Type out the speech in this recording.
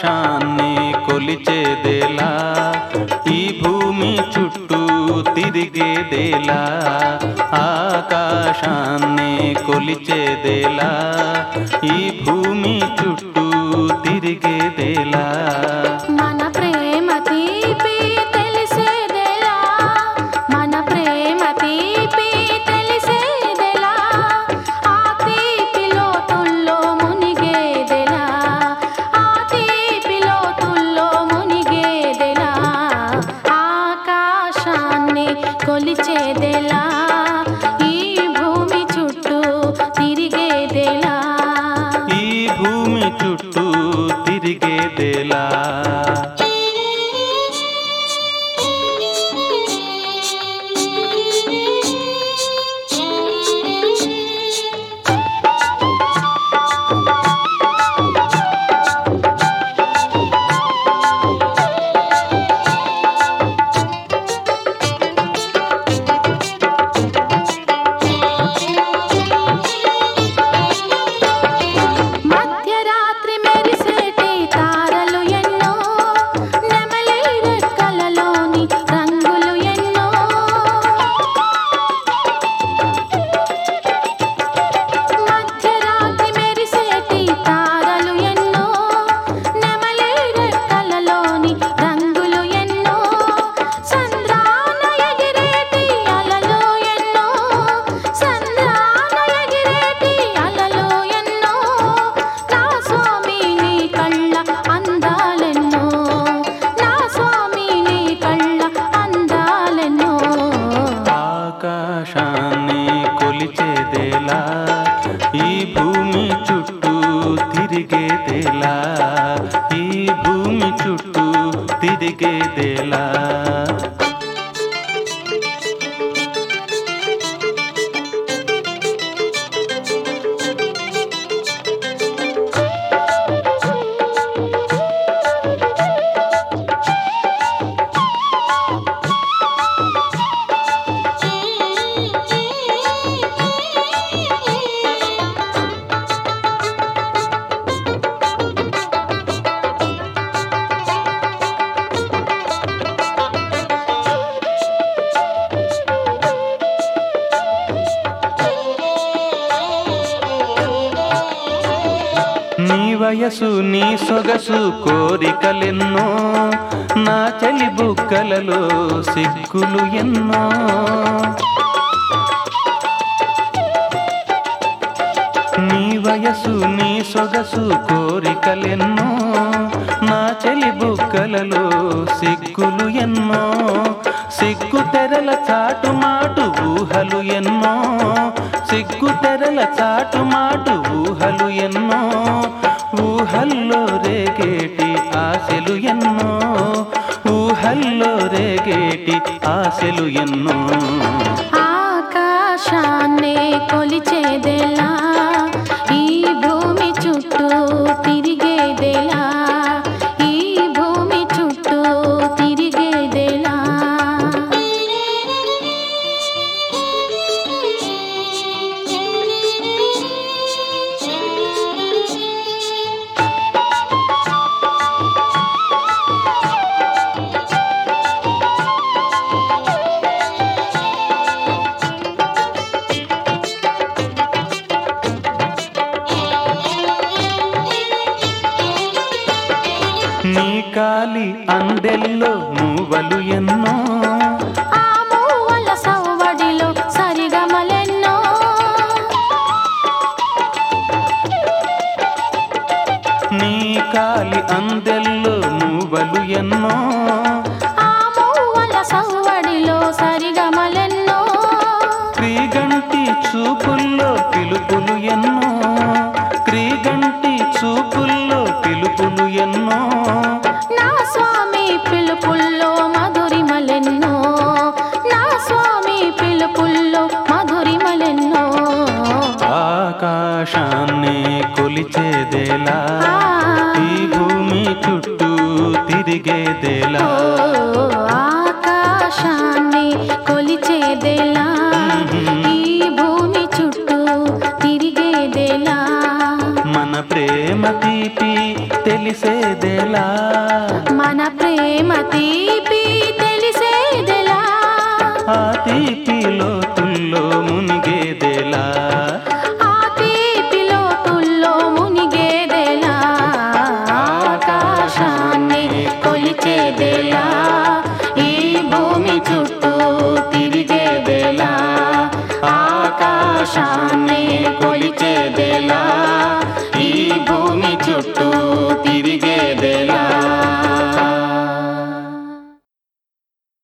ఆకాశాన్ని కొలిచేదేలా ఈ భూమి చుట్టూ తిరిగేదేలా ఆకాశాన్ని కొలిచేదేలా ఈ భూమి చుట్టూ తిరిగేదేలా మన ప్రేమ తీపి తెలిసేదెలా మన ప్రేమ తీపి తెలిసేదెలా ఆ తీపి లోతుల్లో మునిగేదెలా ఆ తీపి లోతుల్లో మునిగేదెలా ఆకాశాన్ని కొలిచేదెలా ఈ భూమి చుట్టూ తిరిగేదెలా ఈ భూమి చుట్టూ తిరిగేదేలా మధ్యరాత్రి మెరిసేటి తారలు ఎన్నో నెమలి రెక్కలలోని రంగులు ఎన్నో మధ్యరాత్రి మెరిసేటి తారలు ఎన్నో నెమలి రెక్కలలోని రంగులు ఎన్నో సంద్రాన ఎగిరేటి అలలు ఎన్నో సంద్రాన ఎగిరేటి అలలు ఎన్నో నా స్వామి నీ కళ్ళ అందాలెన్నో నా స్వామి నీ కళ్ళ అందాలెన్నో ఆకాశాన్ని కొలిచేదేలా ఈ భూమి చుట్టూ తిరిగేదేలా ఈ భూమి చుట్టూ తిరిగేదేలా నీ వయసు నీ సొగసు కోరికలెన్నో నా చలి బుగ్గలలో సిగ్గులు ఎన్నో నీ వయసు నీ సొగసు కోరికలెన్నో నా చలి బుగ్గలలో సిగ్గులు ఎన్నో సిగ్గు తెరల చాటు మాటు ఊహలు ఎన్నో సిగ్గు తెరల చాటు మాటు ఊహలు ఎన్నో ఊహల్లో రేగేటి ఆశలు ఎన్నో ఊహల్లో రేగేటి ఆశలు ఎన్నో ఆకాశాన్నే కొలిచేదెలా ఈ భూమి చుట్టూ తిరిగేదెలా ఈ భూమి చుట్టూ తిరిగేదెలా నీ కాలి అందెల్లో మూవలు ఎన్నో ఆ మూవల సవ్వడిలో సరిగమలెన్నో నీ కాలి అందెల్లో మూవలు ఎన్నో ఆ మూవల సవ్వడిలో సరిగమలెన్నో క్రీగంటి చూపుల్లో పిలుపులు ఎన్నో క్రీగంటి చూపుల్లో పిలుపులు ఎన్నో నా స్వామి పిలుపుల్లో మధురిమలెన్నో నా స్వామి పిలుపుల్లో మధురిమలెన్నో ఆకాశాన్ని కొలిచేదేలా ఈ భూమి చుట్టూ తిరిగేదేలా ఓ ఆకాశాన్ని కొలిచేదెలా ఈ భూమి చుట్టూ తిరిగేదెలా మన ప్రేమ తీపి తెలిసేదెలా మన ప్రేమ తీపి తెలిసేదెలా ఆ తీపి లోతుల్లో మునిగేదెలా ఆ తీపి లోతుల్లో మునిగేదెలా ఆకాశాన్ని కొలిచేదెలా ఈ భూమి చుట్టూ తిరిగేదెలా ఆకాశాన్ని కొలిచేదెలా ఈ భూమి చుట్టూ తిరిగేదెలా